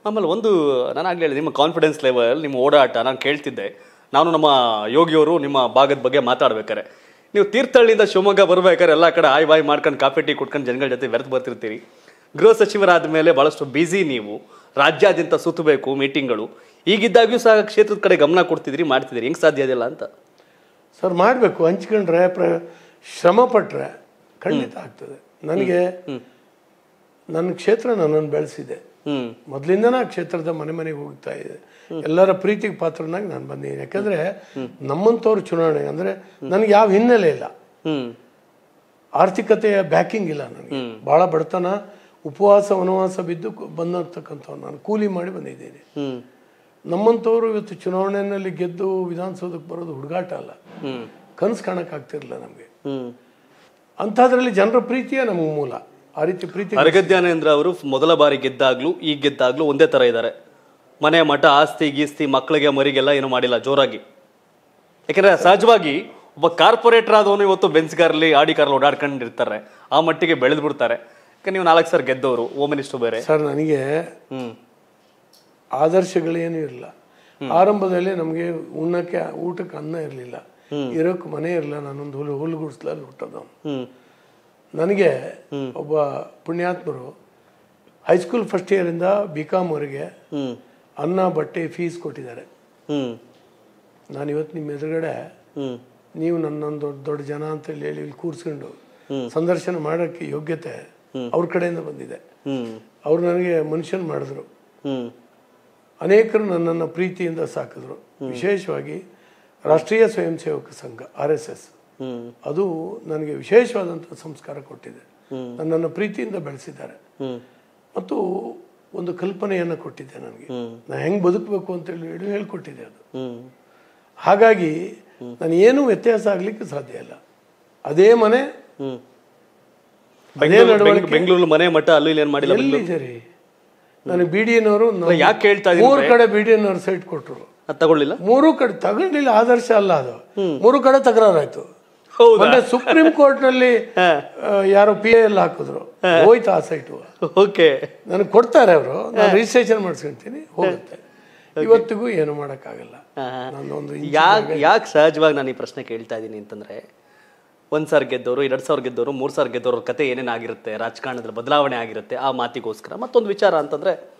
ಆಮೇಲೆ ಒಂದು ನಾನು ಆಗ್ಲೇ ಹೇಳಿದೆ ನಿಮ್ಮ ಕಾನ್ಫಿಡೆನ್ಸ್ ಲೆವೆಲ್ ನಿಮ್ಮ ಓಡಾಟ ನಾನು ಕೇಳ್ತಿದ್ದೆ ನಾನು ನಮ್ಮ ಯೋಗಿಯವರು ನಿಮ್ಮ ಭಾಗದ ಬಗ್ಗೆ ಮಾತಾಡ್ಬೇಕಾರೆ ನೀವು ತೀರ್ಥಹಳ್ಳಿಯಿಂದ ಶಿವಮೊಗ್ಗ ಬರ್ಬೇಕಾದ್ರೆ ಎಲ್ಲ ಕಡೆ ಆಯ್ ಬಾಯ್ ಮಾಡ್ಕೊಂಡು ಕಾಫಿ ಟೀ ಕುಟ್ಕೊಂಡು ಜನಗಳ ಜೊತೆ ಬೆರೆತು ಬರ್ತಿರ್ತೀರಿ ಗೃಹ ಸಚಿವರಾದ ಮೇಲೆ ಭಾಳಷ್ಟು ಬ್ಯುಸಿ ನೀವು ರಾಜ್ಯಾದ್ಯಂತ ಸುತ್ತಬೇಕು ಮೀಟಿಂಗ್ಗಳು ಈಗಿದ್ದಾಗ್ಯೂ ಸಹ ಕ್ಷೇತ್ರದ ಕಡೆ ಗಮನ ಕೊಡ್ತಿದ್ರಿ ಮಾಡ್ತಿದ್ದೀರಿ ಹೆಂಗೆ ಸಾಧ್ಯ ಇದೆಯಲ್ಲ ಅಂತ ಸರ್ ಮಾಡಬೇಕು ಹಂಚ್ಕೊಂಡ್ರೆ ಪ್ರ ಶ್ರಮ ಪಟ್ಟರೆ ಖಂಡಿತ ಆಗ್ತದೆ ನನಗೆ ನನ್ನ ಕ್ಷೇತ್ರ ನನ್ನನ್ನು ಬೆಳೆಸಿದೆ ಹ್ಮ್ ಮೊದಲಿಂದನೇ ಆ ಕ್ಷೇತ್ರದ ಮನೆ ಮನೆಗೆ ಹೋಗ್ತಾ ಇದೆ ಎಲ್ಲರ ಪ್ರೀತಿಗೆ ಪಾತ್ರನಾಗಿ ನಾನು ಬಂದಿದ್ದೀನಿ ಯಾಕಂದ್ರೆ ನಮ್ಮಂಥವ್ರ ಚುನಾವಣೆ ಅಂದ್ರೆ ನನಗೆ ಯಾವ ಹಿನ್ನೆಲೆ ಇಲ್ಲ ಹ್ಮ್ ಆರ್ಥಿಕತೆಯ ಬ್ಯಾಕಿಂಗ್ ಇಲ್ಲ ನನಗೆ ಬಹಳ ಬಡತನ ಉಪವಾಸ ವನವಾಸ ಬಿದ್ದು ಕು- ಬಂದಿರ್ತಕ್ಕಂಥವ್ರು ನಾನು ಕೂಲಿ ಮಾಡಿ ಬಂದಿದ್ದೀನಿ ಹ್ಮ್ ನಮ್ಮಂಥವ್ರು ಇವತ್ತು ಚುನಾವಣೆಯಲ್ಲಿ ಗೆದ್ದು ವಿಧಾನಸೌಧಕ್ಕೆ ಬರೋದು ಹುಡುಗಾಟ ಅಲ್ಲ ಹ್ಮ್ ಕನಸು ಕಾಣಕ್ಕಾಗ್ತಿರ್ಲಿಲ್ಲ ನಮಗೆ ಹ್ಮ್ ಅಂಥದ್ರಲ್ಲಿ ಜನರ ಪ್ರೀತಿಯೇ ನಮಗೆ ಮೂಲ ಆ ರೀತಿ ಪ್ರೀತಿ ಅರಗಜ್ಞಾನೇಂದ್ರ ಅವರು ಮೊದಲ ಬಾರಿ ಗೆದ್ದಾಗ್ಲೂ ಈಗ ಗೆದ್ದಾಗ್ಲೂ ಒಂದೇ ತರ ಇದ್ದಾರೆ ಮನೆ ಮಠ ಆಸ್ತಿ ಗೀಸ್ತಿ ಮಕ್ಕಳಿಗೆ ಮರಿಗೆಲ್ಲ ಏನು ಮಾಡಿಲ್ಲ ಜೋರಾಗಿ ಯಾಕಂದ್ರೆ ಸಹಜವಾಗಿ ಒಬ್ಬ ಕಾರ್ಪೊರೇಟರ್ ಆದವನು ಇವತ್ತು ಬೆನ್ಸ್ ಕಾರಲ್ಲಿ ಆಡಿ ಕಾರಲ್ಲಿ ಓಡಾಡ್ಕೊಂಡಿರ್ತಾರೆ ಆ ಮಟ್ಟಿಗೆ ಬೆಳೆದು ಬಿಡ್ತಾರೆ ಯಾಕಂದ್ರೆ ನೀವು ನಾಲ್ಕು ಸರ್ ಗೆದ್ದವರು ಹೋಮ್ ಮಿನಿಸ್ಟರ್ ಬೇರೆ ಸರ್ ನನಗೆ ಹ್ಮ್ ಆದರ್ಶಗಳೇನು ಇರಲಿಲ್ಲ ಆರಂಭದಲ್ಲಿ ನಮಗೆ ಉಣ್ಣಕ್ಕೆ ಊಟಕ್ಕೆ ಅನ್ನ ಇರಲಿಲ್ಲ ಇರೋಕ್ಕೆ ಮನೆ ಇರಲಿಲ್ಲ ನಾನೊಂದು ಹುಲ್ಲು ಹುಲ್ಲು ಗುಡಿಸ್ಲಲ್ಲಿ ಹುಟ್ಟೋದವನು ಹ್ಮ್ ನನಗೆ ಒಬ್ಬ ಪುಣ್ಯಾತ್ಮರು ಹೈಸ್ಕೂಲ್ ಫಸ್ಟ್ ಇಯರಿಂದ ಬಿ ಕಾಮ್ವರೆಗೆ ಹ್ಮ್ ಅನ್ನ ಬಟ್ಟೆ ಫೀಸ್ ಕೊಟ್ಟಿದ್ದಾರೆ ಹ್ಮ್ ನಾನು ಇವತ್ತು ನಿಮ್ಮ ಎದುರುಗಡೆ ಹ್ಮ್ ನೀವು ನನ್ನೊಂದು ದೊಡ್ಡ ದೊಡ್ಡ ಜನ ಅಂತ ಹೇಳಿ ಹೇಳಿ ಇಲ್ಲಿ ಕೂರಿಸ್ಕೊಂಡು ಸಂದರ್ಶನ ಮಾಡೋಕ್ಕೆ ಯೋಗ್ಯತೆ ಅವ್ರ ಕಡೆಯಿಂದ ಬಂದಿದೆ ಹ್ಮ್ ಅವ್ರು ನನಗೆ ಮನುಷ್ಯನ್ ಮಾಡಿದ್ರು ಹ್ಮ್ ಅನೇಕರು ನನ್ನನ್ನು ಪ್ರೀತಿಯಿಂದ ಸಾಕಿದ್ರು ವಿಶೇಷವಾಗಿ ರಾಷ್ಟ್ರೀಯ ಸ್ವಯಂ ಸೇವಕ ಸಂಘ ಆರ್ ಎಸ್ ಎಸ್ ಹ್ಮ್ ಅದು ನನಗೆ ವಿಶೇಷವಾದಂಥ ಸಂಸ್ಕಾರ ಕೊಟ್ಟಿದೆ ನನ್ನನ್ನು ಪ್ರೀತಿಯಿಂದ ಬೆಳೆಸಿದ್ದಾರೆ ಹ್ಮ್ ಮತ್ತು ಒಂದು ಕಲ್ಪನೆಯನ್ನು ಕೊಟ್ಟಿದೆ ನನಗೆ ನಾನು ಹೆಂಗೆ ಬದುಕಬೇಕು ಅಂತೇಳಿ ಹೇಳಿ ಹೇಳ್ಕೊಟ್ಟಿದೆ ಅದು ಹ್ಮ್ ಹಾಗಾಗಿ ನಾನು ಏನೂ ವ್ಯತ್ಯಾಸ ಆಗಲಿಕ್ಕೆ ಸಾಧ್ಯ ಇಲ್ಲ ಅದೇ ಮನೆ ಹ್ಮ್ ಅದೇ ನಡವಳಿಕೆ ಬೆಂಗಳೂರು ಮನೆ ಮಠ ಅಲ್ಲೂ ಇಲ್ಲಿ ಏನ್ ಮಾಡಿಲ್ಲ ಎಲ್ಲಿದೆ ರೀ ನನಗೆ ಬಿ ಡಿ ಎನವರು ಯಾಕೆ ಹೇಳ್ತಾ ಇದೀನಿ ಮೂರು ಕಡೆ ಬಿ ಡಿ ಎನವರು ಸೈಟ್ ಕೊಟ್ಟರು ಅದ್ ತಗೊಳ್ಳಿಲ್ಲ ಮೂರು ಕಡೆ ತಗೊಂಡಿಲ್ಲ ಆದರ್ಶ ಅಲ್ಲ ಅದು ಮೂರು ಕಡೆ ತಕರಾರಾಯ್ತು ಹೌದಾ ಮೊನ್ನೆ ಸುಪ್ರೀಂ ಕೋರ್ಟ್ ನಲ್ಲಿ ಆ, ಯಾರೋ ಪಿ ಎಲ್ ಹಾಕಿದ್ರು ಹೋಯ್ತು ಆ ಸೈಟು ಓಕೆ ನನಗೆ ಕೊಡ್ತಾರೆ ಅವರು ನಾನು ರಿಜಿಸ್ಟ್ರೇಷನ್ ಮಾಡಿಸ್ಕೊಂತೀನಿ ಹೋಗುತ್ತೆ ಇವತ್ತಿಗೂ ಏನು ಮಾಡೋಕ್ಕಾಗಲ್ಲ ನಾನೊಂದು ಯಾಕೆ ಯಾಕೆ ಸಹಜವಾಗಿ ನಾನು ಈ ಪ್ರಶ್ನೆ ಕೇಳ್ತಾ ಇದ್ದೀನಿ ಅಂತಂದ್ರೆ ಒಂದ್ ಸಾವಿರ ಗೆದ್ದವರು ಎರಡ್ ಸಾವಿರ ಗೆದ್ದವರು ಮೂರ್ ಸಾವಿರ ಗೆದ್ದವ್ರ ಕತೆ ಏನೇನಾಗಿರುತ್ತೆ ರಾಜಕಾರಣದಲ್ಲಿ ಬದಲಾವಣೆ ಆಗಿರುತ್ತೆ ಆ ಮಾತಿಗೋಸ್ಕರ ಮತ್ತೊಂದು ವಿಚಾರ ಅಂತಂದ್ರೆ